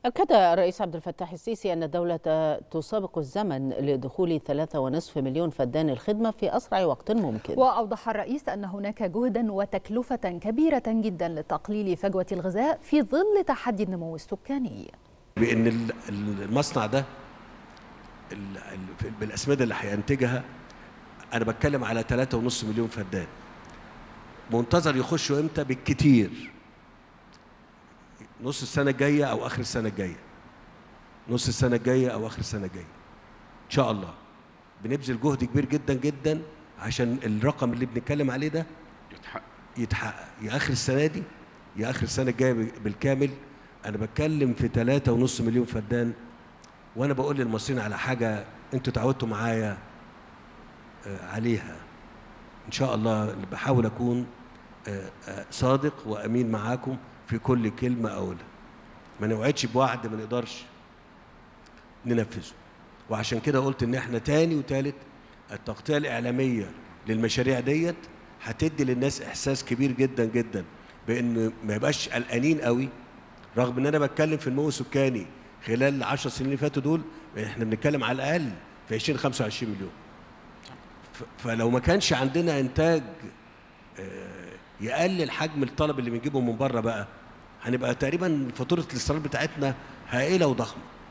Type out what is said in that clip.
أكد الرئيس عبد الفتاح السيسي أن الدولة تسابق الزمن لدخول 3.5 مليون فدان الخدمة في أسرع وقت ممكن وأوضح الرئيس أن هناك جهدا وتكلفة كبيرة جدا لتقليل فجوة الغذاء في ظل تحدي النمو السكاني بأن المصنع ده بالأسمدة اللي هينتجها أنا بتكلم على 3.5 مليون فدان منتظر يخشوا إمتى بالكتير نص السنه الجايه او اخر السنه الجايه نص السنه الجايه او اخر السنه الجايه ان شاء الله بنبذل جهد كبير جدا جدا عشان الرقم اللي بنتكلم عليه ده يتحقق يتحقق يا اخر السنه دي يا اخر السنه الجايه بالكامل انا بتكلم في ثلاثة ونص مليون فدان وانا بقول للمصريين على حاجه انتوا تعودتوا معايا عليها ان شاء الله بحاول اكون صادق وامين معاكم في كل كلمة أقولها ما نوعدش بوعد ما نقدرش ننفذه وعشان كده قلت إن إحنا تاني وتالت التغطية الإعلامية للمشاريع ديت هتدي للناس إحساس كبير جدا جدا بإن ما يبقاش قلقانين قوي رغم إن أنا بتكلم في النمو السكاني خلال العشر سنين اللي فاتوا دول إحنا بنتكلم على الأقل في 20 25 مليون فلو ما كانش عندنا إنتاج آه يقلل حجم الطلب اللي بنجيبه من بره بقى هنبقى تقريبا فاتوره الاستيراد بتاعتنا هائله وضخمه